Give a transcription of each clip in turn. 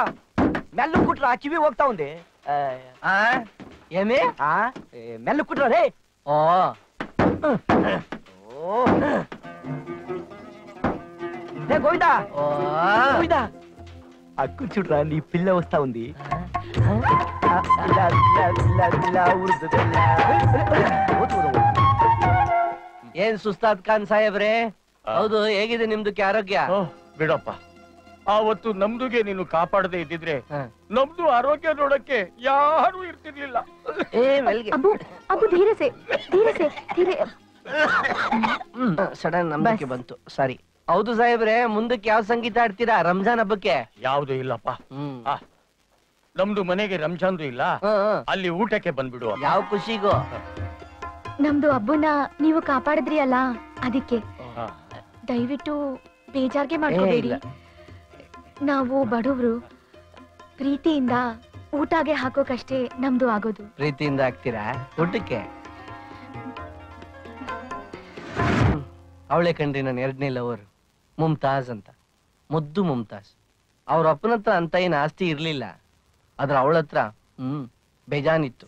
మెల్లు కుట్రా kiwi ಹೋಗ್ತಾ ఉంది ఆ ఏమి ఆ మెల్లు కుట్రా రే ఓ ఓ రే గోవిందా ఓ గోవిందా అక్కు చూడరా నీ పిల్ల వస్తా ఉంది ఆ, పిల్ల, పిల్ల, పిల్ల, పిల్ల, ఉరుదు పిల్ల. ಓದು, ಓದು, ಓದು. ಏನ್ ಸುಸ್ತಾದ್ ಖಾನ್ ಸಾಹೇಬ್ರೆ ಹೌದು ಹೇಗಿದೆ ನಿಮ್ದಕ್ಕೆ ಆರೋಗ್ಯ ಓಹ್, ಬಿಡಪ್ಪ ಆವತ್ತು ನಮ್ದುಗೆ ನೀನು ಕಾಪಾಡದೆ ಇದ್ದಿದ್ರೆ ನಮ್ದು ಆರೋಗ್ಯ ನೋಡಕ್ಕೆ ಯಾರು ಇರ್ತಿರ್ಲಿಲ್ಲ ಏ ಮೆಲ್ಗೆ ಅಬ್ಬು ಅಬ್ಬು ಧೀರೆ ಸೆ ಧೀರೆ ಸೆ ಧೀರೆ ಸಡನ್ ನಂಬಿಕೆ ಬಂತು ಸಾರಿ ಹೌದು ಸಾಹೇಬ್ರೆ ಮುಂದಕ್ಕೆ ಯಾವ ಸಂಗೀತ ಆಡ್ತೀರಾ ರಂಜಾನ್ ಹಬ್ಬಕ್ಕೆ ಯಾವ್ದು ಇಲ್ಲಪ್ಪ ಹ್ಮ್ ಆ, ನಮ್ದು ಮನೆಗೆ ರಂಜಾನ್ದು ಇಲ್ಲ ಹ್ಮ್, ಹ್ಮ್. ಅಲ್ಲಿ ಊಟಕ್ಕೆ ಬಂದ್ಬಿಡು ಅಪ್ಪ. ಯಾವ ಖುಷಿಗೂ ನಮ್ದು ಹಬ್ಬನ ನೀವು ಕಾಪಾಡಿದ್ರಿ ಅಲ್ಲ ಅದಕ್ಕೆ ಆ, ದಯವಿಟ್ಟು ಬೇಜಾರ್ಗೆ ಏ, ಮಾಡ್ಕೋಬೇಡಿ ಇಲ್ಲ. ನಾವು ಬಡವರು ಪ್ರೀತಿಯಿಂದ ಊಟಗೆ ಹಾಕೋಕಷ್ಟೇ ನಮ್ದು ಆಗೋದು ಪ್ರೀತಿಯಿಂದ ಆಗ್ತೀರಾ ಊಟಕ್ಕೆ ಅವಳೆ ಕಣ್ರಿ ನನ್ನ ಎರಡನೇ ಲವರ್ ಮುಮ್ತಾಜ್ ಅಂತ ಮುದ್ದು ಮುಮ್ತಾಜ್ ಅವ್ರ ಅಪ್ಪನ ಹತ್ರ ಅಂತ ಏನು ಆಸ್ತಿ ಇರ್ಲಿಲ್ಲ ಆದ್ರೆ ಅವಳ ಹತ್ರ ಹ್ಮ್ ಬೇಜಾನಿತ್ತು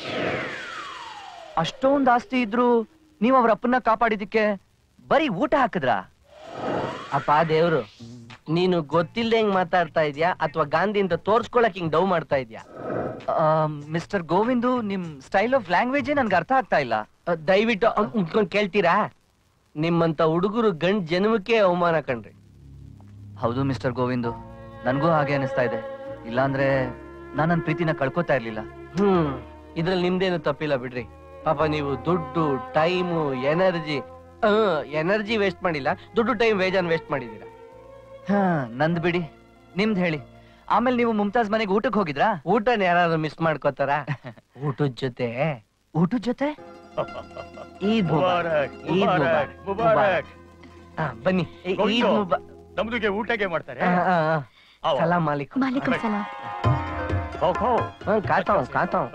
ಅಷ್ಟೊಂದ್ ಆಸ್ತಿ ಇದ್ರು ನೀವ್ ಅವ್ರ ಅಪ್ಪನ್ನ ಕಾಪಾಡಿದಕ್ಕೆ ಬರೀ ಊಟ ಹಾಕಿದ್ರಾ ಅಪ್ಪ ದೇವ್ರು ನೀನು ಗೊತ್ತಿಲ್ಲದೆ ಹೆಂಗ್ ಮಾತಾಡ್ತಾ ಇದ್ಯಾ ಅಥವಾ ಗಾಂಧಿ ಅಂತ ತೋರ್ಸ್ಕೊಳಕ್ ಹಿಂಗ್ ಡವ್ ಮಾಡ್ತಾ ಇದ್ಯಾ ಮಿಸ್ಟರ್ ಗೋವಿಂದು ನಿಮ್ ಸ್ಟೈಲ್ ಆಫ್ ಲ್ಯಾಂಗ್ವೇಜ್ ನನ್ಗೆ ಅರ್ಥ ಆಗ್ತಾ ಇಲ್ಲ ಅಹ್, ದಯವಿಟ್ಟು ಅಹ್, ಉಂಟ್ಕೊಂಡ್ ಕೇಳ್ತೀರಾ ನಿಮ್ಮಂತ ಹುಡುಗರು ಗಂಡ್ ಜನ್ಮಕ್ಕೆ ಅವಮಾನ ಕಣ್ರಿ ಹೌದು ಮಿಸ್ಟರ್ ಗೋವಿಂದು ನನ್ಗೂ ಹಾಗೆ ಅನಿಸ್ತಾ ಇದೆ ಇಲ್ಲಾಂದ್ರೆ ನಾನ್ ನನ್ ಪ್ರೀತಿನ ಕಳ್ಕೊತಾ ಇರ್ಲಿಲ್ಲ ಹ್ಮ್ ಇದ್ರಲ್ಲಿ ನಿಮ್ದೇನು ತಪ್ಪಿಲ್ಲ ಬಿಡ್ರಿ ಪಾಪ ನೀವು ದುಡ್ಡು ಟೈಮು ಎನರ್ಜಿ ಎನರ್ಜಿ ವೇಸ್ಟ್ ಮಾಡಿಲ್ಲ ದುಡ್ಡು ಟೈಮ್ ವೇಜಾನ್ ವೇಸ್ಟ್ ಮಾಡಿದೀರಾ ಹಾ ನಂದ್ ಬಿಡಿ ನಿಮ್ದ್ ಹೇಳಿ ಆಮೇಲೆ ನೀವು ಮುಮ್ತಾಜ್ ಮನೆಗೆ ಊಟಕ್ಕೆ ಹೋಗಿದ್ರಾ ಊಟನ ಯಾರಾದ್ರೂ ಮಿಸ್ ಮಾಡ್ಕೋತಾರ ಊಟದ ಜೊತೆ ಊಟದ ಜೊತೆ ಈದ್ ಮುಬಾರಕ್. ಮುಬಾರಕ್ ಈದ್ ಮುಬಾರಕ್ ಮುಬಾರಕ್. ಮುಬಾರಕ್ ಆ, ಬನ್ನಿ ಈ- ಗೋವಿಂದು. ಈದ್ ಮುಬಾ ನಮ್ದುಗೆ ಊಟಕ್ಕೆ ಮಾಡ್ತಾರೆ ಆ, ಆ, ಆ. ಅವ. ಸಲಾಂ ಮಾಲಿಕ್ ಮಾಲಿಕುಂ ಸಲಾಂ ಖೋ, ಖೋ. ಕಾತಾವ್ ಕಾತಾವ್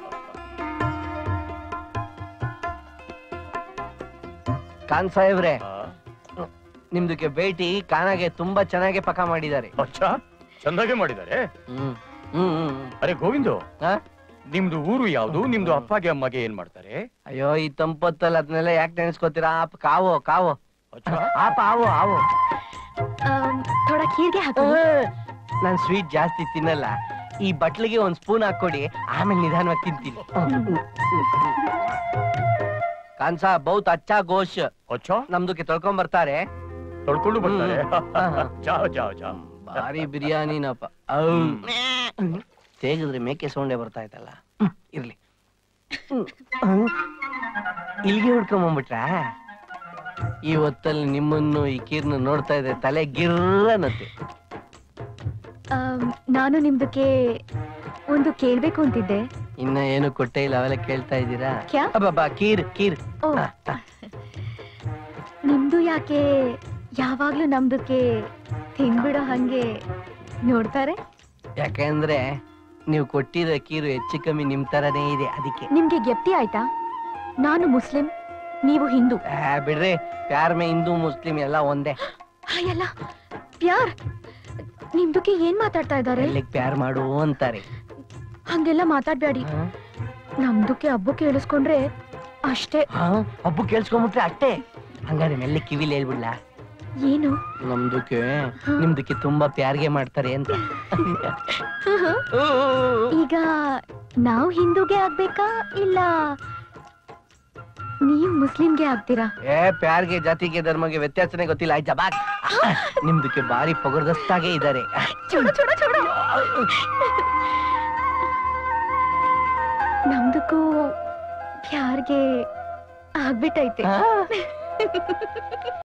ಖಾನ್ ಸಾಹೇಬ್ರೆ ಆ, ನಿಮ್ದಕ್ಕೆ ಭೇಟಿ ಖಾನಾಗೆ ತುಂಬಾ ಚೆನ್ನಾಗಿ ಪಕ ಮಾಡಿದ್ದಾರೆ ಅಚ್ಚಾ ಚಂದಾಗೆ ಮಾಡಿದ್ದಾರೆ ಹ್ಮ್ ಹ್ಮ್ ಹ್ಮ್ ಹ್ಮ್. ಅರೆ ಗೋವಿಂದು ಆ? ನಿಮ್ದು ಊರು ಯಾವ್ದು ನಿಮ್ದು ಅಪ್ಪಗೆ ಅಮ್ಮಗೆ ಏನ್ ಮಾಡ್ತಾರೆ ಅಯ್ಯೋ ಈ ತಂಪತ್ತಲ್ಲಿ ಅದನ್ನೆಲ್ಲ ಯಾಕೆ ನೆನೆಸ್ಕೋತೀರಾ ಆಪ್ ಕಾವೋ ಕಾವೋ ಅಚ್ಚಾ ಆಪ ಆವೋ ಆವೋ ಆಮ್, ಥೋಡಾ ಖೀರ್ಗೆ ಹಾಕೋ ನಾನ್ ಸ್ವೀಟ್ ಜಾಸ್ತಿ ತಿನ್ನಲ್ಲ ಈ ಬಟ್ಲಿಗೆ ಒಂದ್ ಸ್ಪೂನ್ ಹಾಕೊಡಿ ಆಮೇಲೆ ನಿಧಾನವಾಗಿ ತಿಂತೀನಿ ಕಾನ್ಸಾ ಬಹುತ್ ಅಚ್ಚಾ ಗೋಶ್ ಅಚ್ಚಾ ನಮ್ದಕ್ಕೆ ತೊಳ್ಕೊಂಡ್ ಬರ್ತಾರೆ ತೊಳ್ಕೊಂಡು ಬರ್ತಾರೆ ಹ್ಮ್. ಹಾ, ಹಾ. ಜಾವ್ ಜಾವ್ ಜಾವ್ ಭಾರಿ ಬಿರಿಯಾನಿನಪ್ಪ ತೆಗೆದ್ರೆ ಮೇಕೆ ಸೌಂಡೆ ಬರ್ತಾ ಇತ್ತಲ್ಲ ಇರ್ಲಿ ಹ್ಮ್. ಇಲ್ಲಿಗೆ ಹುಡ್ಕೊಂಬಂದ್ಬಿಟ್ರಾ ಈ ಹೊತ್ತಲ್ಲಿ ನಿಮ್ಮನ್ನು ಈ ಕೀರ್ನ ನೋಡ್ತಾ ಇದ್ರೆ ತಲೆ ಗಿರ್ರನತ್ತೆ ಆಮ್, ನಾನು ನಿಮ್ದಕ್ಕೆ ಒಂದು ಕೇಳ್ಬೇಕು ಅಂತಿದ್ದೆ ಇನ್ನ ಏನು ಕೊಟ್ಟೆ ಇಲ್ಲ ಅವೆಲ್ಲ ಕೇಳ್ತಾ ಇದ್ದೀರಾ ಕ್ಯಾ ಅಬ್ಬಬ್ಬಾ ಕೀರ್ ಕೀರ್ ಓ ಆ, ಆ. ನಿಮ್ದು ಯಾಕೆ ಯಾವಾಗ್ಲೂ ನಮ್ದಕ್ಕೆ ತಿನ್ಬಿಡೋ ಹಂಗೆ ನೋಡ್ತಾರೆ ಯಾಕೆಂದ್ರೆ ನೀವು ಕೊಟ್ಟಿರೋ ಕೀರು ಹೆಚ್ಚು ಕಮ್ಮಿ ನಿಮ್ ತರನೇ ಇದೆ ಅದಕ್ಕೆ ನಿಮ್ಗೆ ಗೆಪ್ತಿ ಆಯ್ತಾ ನಾನು ಮುಸ್ಲಿಂ ನೀವು ಹಿಂದೂ ಆ, ಬಿಡ್ರಿ ಪ್ಯಾರ್ ಮೇ ಹಿಂದೂ ಮುಸ್ಲಿಂ ಎಲ್ಲ ಒಂದೇ ಹಾಯಲ್ಲ ಪ್ಯಾರ್ ನಿಮ್ದಕ್ಕೆ ಏನ್ ಮಾತಾಡ್ತಾ ಇದ್ದಾರೆ ಎಲ್ಲಿಗ್ ಪ್ಯಾರ್ ಮಾಡು ಅಂತಾರೆ ಹಂಗೆಲ್ಲ ಮಾತಾಡ್ಬೇಡಿ ನಮ್ದಕ್ಕೆ ಹಬ್ಬ ಕೇಳಿಸ್ಕೊಂಡ್ರೆ ಅಷ್ಟೇ ಹಾ ಹಬ್ಬ ಕೇಳಿಸ್ಕೊಂಡ್ಬಿಟ್ರೆ ಅಟ್ಟೆ ಹಂಗಾರೆ ಮೆಲ್ಲ ಕಿವಿಲಿ ಹೇಳ್ಬಿಡ್ಲಾ ಏನು ನಮ್ದಕ್ಕೆ ನಿಮ್ದಕ್ಕೆ ತುಂಬಾ ಪ್ಯಾರ್ಗೆ ಮಾಡ್ತಾರೆ ಅಂತ ಈಗ ನಾವು ಹಿಂದೂಗೆ ಆಗ್ಬೇಕಾ ಇಲ್ಲ ನೀವು ಮುಸ್ಲಿಂಗೆ ಆಗ್ತೀರಾ ಏ ಪ್ಯಾರ್ಗೆ ಜಾತಿಗೆ ಧರ್ಮಗೆ ವ್ಯತ್ಯಾಸನೇ ಗೊತ್ತಿಲ್ಲ ಆಯ್ತಾ ಬಾಕ್ ನಿಮ್ದಕ್ಕೆ ಬಾರಿ ಪೊಗರ್ದಸ್ತಾಗೆ ಇದ್ದಾರೆ ಚೂಡ ಚೂಡ ಚೂಡ ನಮ್ದಕ್ಕೂ ಯಾರಿಗೆ ಆಗ್ಬಿಟ್ಟೈತೆ